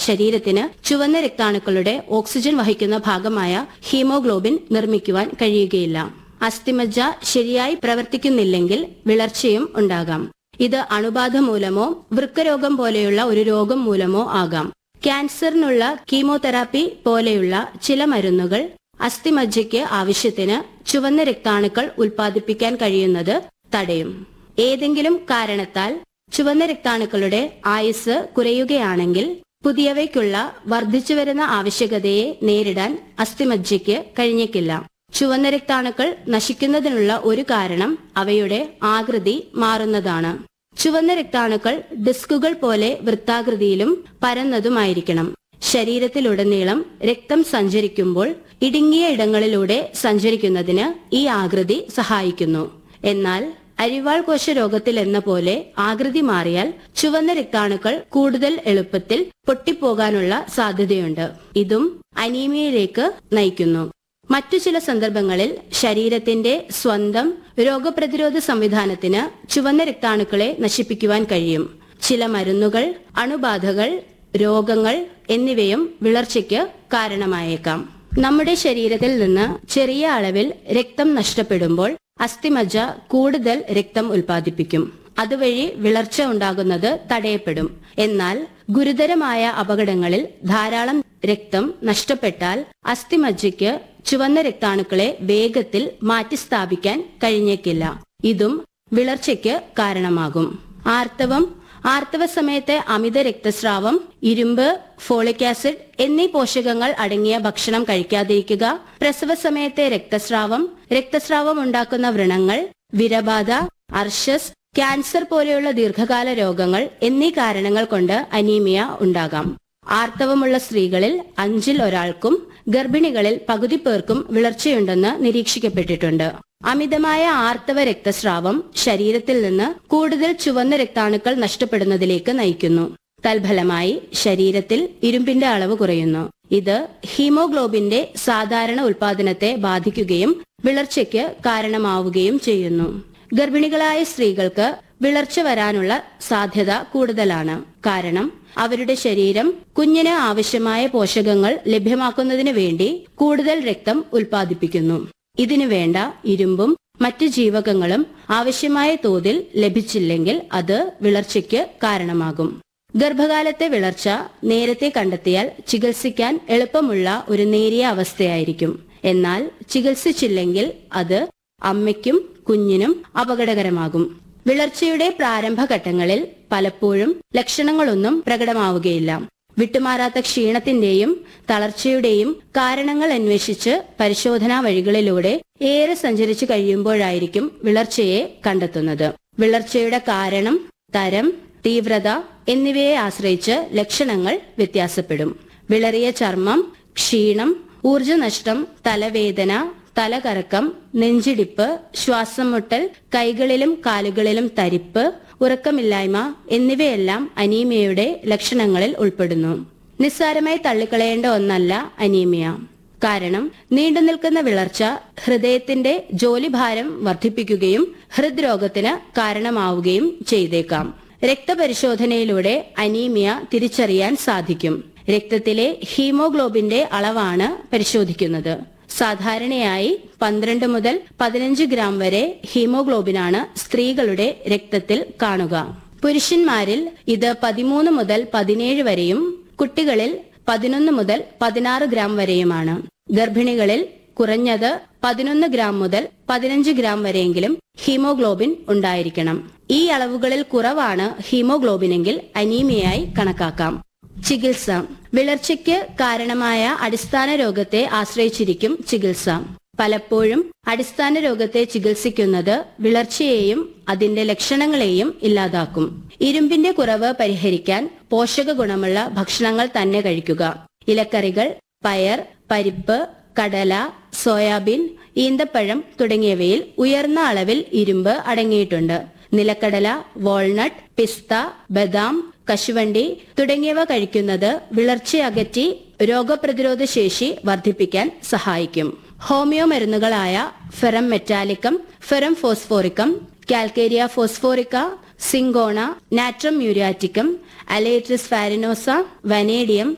ശരീരത്തിന് ചുവന്ന രക്താണുക്കളുടെ ഓക്സിജൻ വഹിക്കുന്ന ഭാഗമായ ഹീമോഗ്ലോബിൻ നിർമ്മിക്കുവാൻ കഴിയുകയില്ല അസ്ഥിമജ്ജ ശരിയായി പ്രവർത്തിക്കുന്നില്ലെങ്കിൽ വിളർച്ചയും ഉണ്ടാകാം ഇത് അണുബാധ മൂലമോ വൃക്കരോഗം പോലെയുള്ള ഒരു രോഗം മൂലമോ ആകാം ക്യാൻസറിനുള്ള കീമോതെറാപ്പി പോലെയുള്ള ചില മരുന്നുകൾ അസ്ഥിമജ്ജയ്ക്ക് ആവശ്യത്തിന് ചുവന്ന രക്താണുക്കൾ ഉൽപ്പാദിപ്പിക്കാൻ കഴിയുന്നത് തടയും ഏതെങ്കിലും കാരണത്താൽ ചുവന്ന രക്താണുക്കളുടെ ആയുസ് കുറയുകയാണെങ്കിൽ പുതിയവയ്ക്കുള്ള വർദ്ധിച്ചുവരുന്ന ആവശ്യകതയെ നേരിടാൻ അസ്ഥിമജ്ജയ്ക്ക് കഴിഞ്ഞേക്കില്ല ചുവന്ന രക്താണുക്കൾ നശിക്കുന്നതിനുള്ള ഒരു കാരണം അവയുടെ ആകൃതി മാറുന്നതാണ് ചുവന്ന രക്താണുക്കൾ ഡിസ്കുകൾ പോലെ വൃത്താകൃതിയിലും പരന്നതുമായിരിക്കണം ശരീരത്തിലുടനീളം രക്തം സഞ്ചരിക്കുമ്പോൾ ഇടുങ്ങിയ ഇടങ്ങളിലൂടെ സഞ്ചരിക്കുന്നതിന് ഈ ആകൃതി സഹായിക്കുന്നു എന്നാൽ അരിവാൾ കോശ രോഗത്തിൽ എന്ന പോലെ ആകൃതി മാറിയാൽ ചുവന്ന രക്താണുക്കൾ കൂടുതൽ എളുപ്പത്തിൽ പൊട്ടിപ്പോകാനുള്ള സാധ്യതയുണ്ട് ഇതും അനീമിയയിലേക്ക് നയിക്കുന്നു മറ്റു ചില സന്ദർഭങ്ങളിൽ ശരീരത്തിന്റെ സ്വന്തം രോഗപ്രതിരോധ സംവിധാനത്തിന് ചുവന്ന രക്താണുക്കളെ നശിപ്പിക്കുവാൻ കഴിയും ചില മരുന്നുകൾ അണുബാധകൾ രോഗങ്ങൾ എന്നിവയും വിളർച്ചയ്ക്ക് കാരണമായേക്കാം നമ്മുടെ ശരീരത്തിൽ നിന്ന് ചെറിയ അളവിൽ രക്തം നഷ്ടപ്പെടുമ്പോൾ അസ്ഥിമജ്ജ കൂടുതൽ രക്തം ഉൽപ്പാദിപ്പിക്കും അതുവഴി വിളർച്ച ഉണ്ടാകുന്നത് തടയപ്പെടും എന്നാൽ ഗുരുതരമായ അപകടങ്ങളിൽ ധാരാളം രക്തം നഷ്ടപ്പെട്ടാൽ അസ്ഥിമജ്ജയ്ക്ക് ചുവന്ന രക്താണുക്കളെ വേഗത്തിൽ മാറ്റിസ്ഥാപിക്കാൻ കഴിഞ്ഞേക്കില്ല ഇതും വിളർച്ചയ്ക്ക് കാരണമാകും ആർത്തവം ആർത്തവ സമയത്തെ അമിത രക്തസ്രാവം ഇരുമ്പ് ഫോളിക് ആസിഡ് എന്നീ പോഷകങ്ങൾ അടങ്ങിയ ഭക്ഷണം കഴിക്കാതിരിക്കുക പ്രസവ സമയത്തെ രക്തസ്രാവം രക്തസ്രാവം ഉണ്ടാക്കുന്ന വ്രണങ്ങൾ വിരബാധ അർഷസ് ക്യാൻസർ പോലെയുള്ള ദീർഘകാല രോഗങ്ങൾ എന്നീ കാരണങ്ങൾ കൊണ്ട് അനീമിയ ഉണ്ടാകാം ആർത്തവമുള്ള സ്ത്രീകളിൽ അഞ്ചിൽ ഒരാൾക്കും ഗർഭിണികളിൽ പകുതി പേർക്കും വിളർച്ചയുണ്ടെന്ന് നിരീക്ഷിക്കപ്പെട്ടിട്ടുണ്ട് അമിതമായ ആർത്തവ രക്തസ്രാവം ശരീരത്തിൽ നിന്ന് കൂടുതൽ ചുവന്ന രക്താണുക്കൾ നഷ്ടപ്പെടുന്നതിലേക്ക് നയിക്കുന്നു തൽഫലമായി ശരീരത്തിൽ ഇരുമ്പിന്റെ അളവ് കുറയുന്നു ഇത് ഹീമോഗ്ലോബിന്റെ സാധാരണ ഉൽപാദനത്തെ ബാധിക്കുകയും വിളർച്ചയ്ക്ക് കാരണമാവുകയും ചെയ്യുന്നു ഗർഭിണികളായ സ്ത്രീകൾക്ക് വിളർച്ച വരാനുള്ള സാധ്യത കൂടുതലാണ് കാരണം അവരുടെ ശരീരം കുഞ്ഞിന് ആവശ്യമായ പോഷകങ്ങൾ ലഭ്യമാക്കുന്നതിന് വേണ്ടി കൂടുതൽ രക്തം ഉൽപ്പാദിപ്പിക്കുന്നു ഇതിനു വേണ്ട ഇരുമ്പും മറ്റു ജീവകങ്ങളും ആവശ്യമായ തോതിൽ ലഭിച്ചില്ലെങ്കിൽ അത് വിളർച്ചയ്ക്ക് കാരണമാകും ഗർഭകാലത്തെ വിളർച്ച നേരത്തെ കണ്ടെത്തിയാൽ ചികിത്സിക്കാൻ എളുപ്പമുള്ള ഒരു നേരിയ അവസ്ഥയായിരിക്കും എന്നാൽ ചികിത്സിച്ചില്ലെങ്കിൽ അത് അമ്മയ്ക്കും കുഞ്ഞിനും അപകടകരമാകും വിളർച്ചയുടെ പ്രാരംഭഘട്ടങ്ങളിൽ പലപ്പോഴും ലക്ഷണങ്ങളൊന്നും പ്രകടമാവുകയില്ല വിട്ടുമാറാത്ത ക്ഷീണത്തിന്റെയും തളർച്ചയുടെയും കാരണങ്ങൾ അന്വേഷിച്ച് പരിശോധനാ വഴികളിലൂടെ ഏറെ സഞ്ചരിച്ചു കഴിയുമ്പോഴായിരിക്കും വിളർച്ചയെ കണ്ടെത്തുന്നത് വിളർച്ചയുടെ കാരണം തരം തീവ്രത എന്നിവയെ ആശ്രയിച്ച് ലക്ഷണങ്ങൾ വ്യത്യാസപ്പെടും വിളറിയ ചർമ്മം ക്ഷീണം ഊർജനഷ്ടം തലവേദന തലകറക്കം നെഞ്ചിടിപ്പ് ശ്വാസം മുട്ടൽ കൈകളിലും കാലുകളിലും തരിപ്പ് ഉറക്കമില്ലായ്മ എന്നിവയെല്ലാം അനീമിയയുടെ ലക്ഷണങ്ങളിൽ ഉൾപ്പെടുന്നു നിസ്സാരമായി തള്ളിക്കളയേണ്ട ഒന്നല്ല അനീമിയ കാരണം നീണ്ടു നിൽക്കുന്ന വിളർച്ച ഹൃദയത്തിന്റെ ജോലിഭാരം വർദ്ധിപ്പിക്കുകയും ഹൃദ്രോഗത്തിന് കാരണമാവുകയും ചെയ്തേക്കാം രക്തപരിശോധനയിലൂടെ അനീമിയ തിരിച്ചറിയാൻ സാധിക്കും രക്തത്തിലെ ഹീമോഗ്ലോബിന്റെ അളവാണ് പരിശോധിക്കുന്നത് സാധാരണയായി പന്ത്രണ്ട് മുതൽ പതിനഞ്ച് ഗ്രാം വരെ ഹീമോഗ്ലോബിനാണ് സ്ത്രീകളുടെ രക്തത്തിൽ കാണുക പുരുഷന്മാരിൽ ഇത് പതിമൂന്ന് മുതൽ പതിനേഴ് വരെയും കുട്ടികളിൽ പതിനൊന്ന് മുതൽ പതിനാറ് ഗ്രാം വരെയുമാണ് ഗർഭിണികളിൽ കുറഞ്ഞത് പതിനൊന്ന് ഗ്രാം മുതൽ പതിനഞ്ച് ഗ്രാം വരെയെങ്കിലും ഹീമോഗ്ലോബിൻ ഉണ്ടായിരിക്കണം ഈ അളവുകളിൽ കുറവാണ് ഹീമോഗ്ലോബിനെങ്കിൽ അനീമിയായി കണക്കാക്കാം ചികിത്സ വിളർച്ചയ്ക്ക് കാരണമായ അടിസ്ഥാന രോഗത്തെ ആശ്രയിച്ചിരിക്കും ചികിത്സ പലപ്പോഴും അടിസ്ഥാന രോഗത്തെ ചികിത്സിക്കുന്നത് വിളർച്ചയെയും അതിന്റെ ലക്ഷണങ്ങളെയും ഇല്ലാതാക്കും ഇരുമ്പിന്റെ കുറവ് പരിഹരിക്കാൻ പോഷക ഗുണമുള്ള ഭക്ഷണങ്ങൾ തന്നെ കഴിക്കുക ഇലക്കറികൾ പയർ പരിപ്പ് കടല സോയാബീൻ ഈന്തപ്പഴം തുടങ്ങിയവയിൽ ഉയർന്ന അളവിൽ ഇരുമ്പ് അടങ്ങിയിട്ടുണ്ട് നിലക്കടല വാൾനട്ട് പിസ്ത ബദാം കശുവണ്ടി തുടങ്ങിയവ കഴിക്കുന്നത് വിളർച്ചയകറ്റി രോഗപ്രതിരോധ ശേഷി വർദ്ധിപ്പിക്കാൻ സഹായിക്കും ഹോമിയോ മരുന്നുകളായ ferrum metallicum ferrum phosphoricum calcarea phosphorica cinchona natrum muriaticum aletris farinosa vanadium